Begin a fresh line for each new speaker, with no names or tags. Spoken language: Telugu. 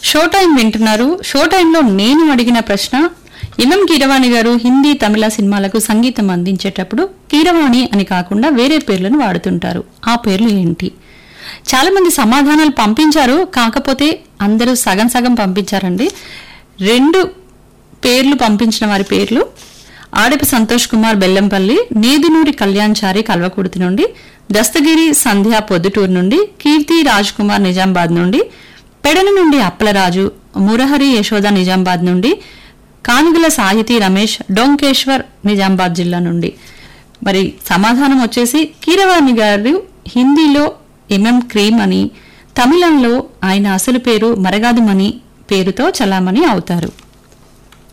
షో టైం వింటున్నారు షో టైంలో నేను అడిగిన ప్రశ్న ఎంఎం కీరవాణి గారు హిందీ తమిళ సినిమాలకు సంగీతం అందించేటప్పుడు కీరవాణి అని కాకుండా వేరే పేర్లను వాడుతుంటారు ఆ పేర్లు ఏంటి చాలా మంది సమాధానాలు పంపించారు కాకపోతే అందరూ సగం సగం పంపించారండి రెండు పేర్లు పంపించిన వారి పేర్లు ఆడపి సంతోష్ కుమార్ బెల్లంపల్లి నేదునూరి కళ్యాణ్చారి కల్వకుర్తి నుండి దస్తగిరి సంధ్య పొద్దుటూరు నుండి కీర్తి రాజ్ కుమార్ నిజామాబాద్ నుండి పెడన నుండి అప్పలరాజు మురహరి యశోద నిజామాబాద్ నుండి కానుగుల సాహితీ రమేష్ డొంకేశ్వర్ నిజామాబాద్ జిల్లా నుండి మరి సమాధానం వచ్చేసి కీరవాణి గారు హిందీలో ఎంఎం క్రీమ్ అని తమిళంలో ఆయన అసలు పేరు మరగాదుమని పేరుతో చలామణి అవుతారు